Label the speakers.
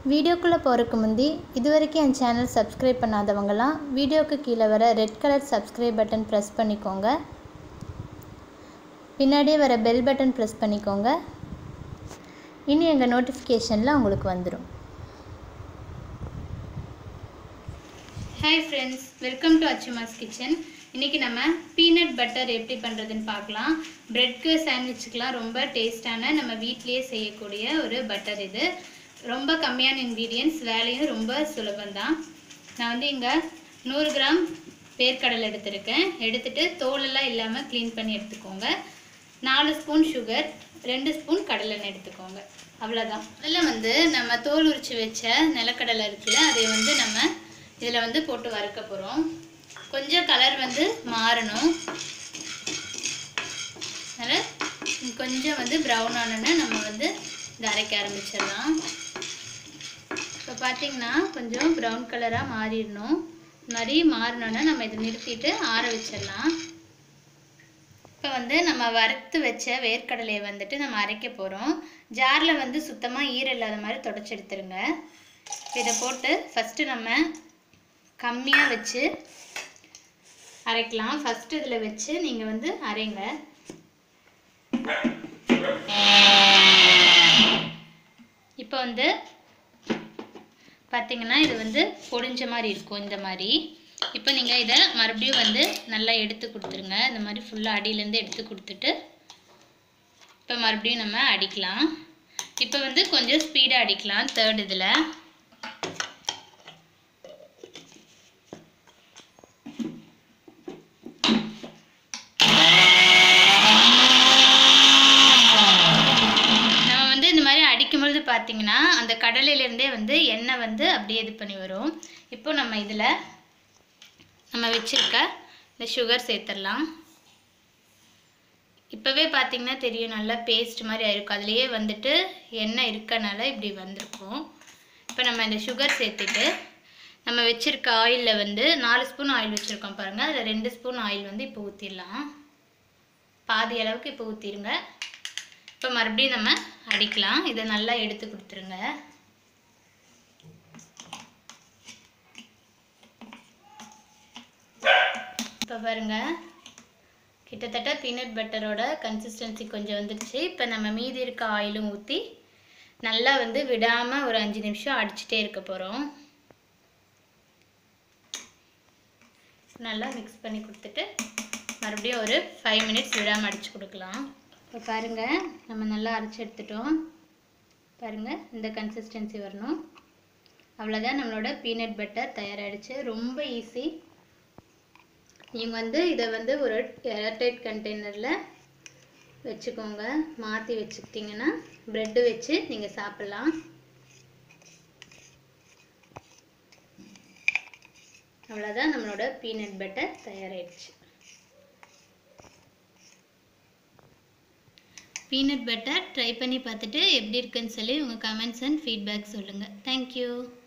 Speaker 1: வீடியோக்குள்ளே போகிறதுக்கு முந்தி இது வரைக்கும் என் சேனல் சப்ஸ்கிரைப் பண்ணாதவங்கலாம் வீடியோக்கு கீழே வர red colour subscribe button press பண்ணிக்கோங்க பின்னாடியே வர பெல் பட்டன் ப்ரெஸ் பண்ணிக்கோங்க இனி எங்கள் நோட்டிஃபிகேஷனில் உங்களுக்கு வந்துடும் hi friends welcome to Achumas kitchen இன்றைக்கி நம்ம பீனட் பட்டர் எப்படி பண்ணுறதுன்னு பார்க்கலாம் ப்ரெட்க்கு சாண்ட்விச்சுக்கெலாம் ரொம்ப டேஸ்டான நம்ம வீட்லேயே செய்யக்கூடிய ஒரு பட்டர் இது ரொம்ப கம்மியான இன்க்ரீடியன்ஸ் வேலையும் ரொம்ப சுலபந்தான் நான் வந்து இங்கே நூறு கிராம் வேர்க்கடலை எடுத்திருக்கேன் எடுத்துட்டு தோலெல்லாம் இல்லாமல் க்ளீன் பண்ணி எடுத்துக்கோங்க நாலு ஸ்பூன் சுகர் ரெண்டு ஸ்பூன் கடலெண்ணெய் எடுத்துக்கோங்க அவ்வளோதான் அதில் வந்து நம்ம தோல் உரிச்சு வச்ச நிலக்கடலை இருக்குல்ல அதை வந்து நம்ம இதில் வந்து போட்டு வறுக்க போகிறோம் கொஞ்சம் கலர் வந்து மாறணும் அதனால் கொஞ்சம் வந்து ப்ரௌன் ஆனோன்னு நம்ம வந்து இதை அரைக்க ஆரம்பிச்சிடலாம் இப்போ பார்த்தீங்கன்னா கொஞ்சம் ப்ரௌன் கலராக மாறிடணும் இந்த மாதிரி மாறினோன்னே நம்ம இதை நிறுத்திட்டு ஆற வச்சிடலாம் இப்போ வந்து நம்ம வறுத்து வச்ச வேர்க்கடலையை வந்துட்டு நம்ம அரைக்க போகிறோம் ஜாரில் வந்து சுத்தமாக ஈரம் இல்லாத மாதிரி தொடச்சி எடுத்துருங்க இதை போட்டு ஃபஸ்ட்டு நம்ம கம்மியாக வச்சு அரைக்கலாம் ஃபஸ்ட்டு இதில் வச்சு நீங்கள் வந்து அரைங்க இப்போ வந்து பார்த்தீங்கன்னா இது வந்து பொடிஞ்ச மாதிரி இருக்கும் இந்த மாதிரி இப்போ நீங்கள் இதை மறுபடியும் வந்து நல்லா எடுத்து கொடுத்துருங்க இந்த மாதிரி ஃபுல்லாக அடியிலேருந்து எடுத்து கொடுத்துட்டு இப்போ மறுபடியும் நம்ம அடிக்கலாம் இப்போ வந்து கொஞ்சம் ஸ்பீடாக அடிக்கலாம் தேர்ட் இதில் நம்ம வந்து இந்த மாதிரி அடிக்கும்பொழுது பார்த்தீங்கன்னா அந்த கடலையிலேருந்தே வந்து எண்ணெய் வந்து அப்படியே இது பண்ணி வரும் இப்போ நம்ம இதில் நம்ம வச்சுருக்க இந்த சுகர் சேர்த்துடலாம் இப்போவே பார்த்தீங்கன்னா தெரியும் நல்லா பேஸ்ட் மாதிரி ஆயிருக்கும் அதுலேயே வந்துட்டு எண்ணெய் இருக்கனால இப்படி வந்திருக்கும் இப்போ நம்ம இந்த சுகர் சேர்த்துட்டு நம்ம வச்சுருக்க ஆயிலில் வந்து நாலு ஸ்பூன் ஆயில் வச்சுருக்கோம் பாருங்கள் அதில் ரெண்டு ஸ்பூன் ஆயில் வந்து இப்போ ஊற்றிடலாம் பாதி அளவுக்கு இப்போ ஊற்றிடுங்க இப்போ மறுபடியும் நம்ம அடிக்கலாம் இதை நல்லா எடுத்து கொடுத்துருங்க இப்போ பாருங்க கிட்டத்தட்ட பீனட் பட்டரோட கன்சிஸ்டன்சி கொஞ்சம் வந்துடுச்சு இப்போ நம்ம மீதி இருக்க ஆயிலும் ஊற்றி நல்லா வந்து விடாமல் ஒரு அஞ்சு நிமிஷம் அடிச்சுட்டே இருக்க போகிறோம் நல்லா மிக்ஸ் பண்ணி கொடுத்துட்டு மறுபடியும் ஒரு ஃபைவ் மினிட்ஸ் விடாமல் அடித்து கொடுக்கலாம் இப்போ பாருங்கள் நம்ம நல்லா அரைச்சி எடுத்துட்டோம் பாருங்கள் இந்த கன்சிஸ்டன்சி வரணும் அவ்வளோதான் நம்மளோட பீனட் பட்டர் தயாராகிடுச்சு ரொம்ப ஈஸி நீங்கள் வந்து இதை வந்து ஒரு ஏர்டைட் கண்டெய்னரில் வச்சுக்கோங்க மாற்றி வச்சுக்கிட்டிங்கன்னா ப்ரெட்டு வச்சு நீங்கள் சாப்பிட்லாம் அவ்வளோதான் நம்மளோட பீனட் பட்டர் தயாராகிடுச்சு பீனட் பட்டர் ட்ரை பண்ணி பார்த்துட்டு எப்படி இருக்குன்னு சொல்லி உங்கள் கமெண்ட்ஸ் அண்ட் ஃபீட்பேக் சொல்லுங்கள் தேங்க்யூ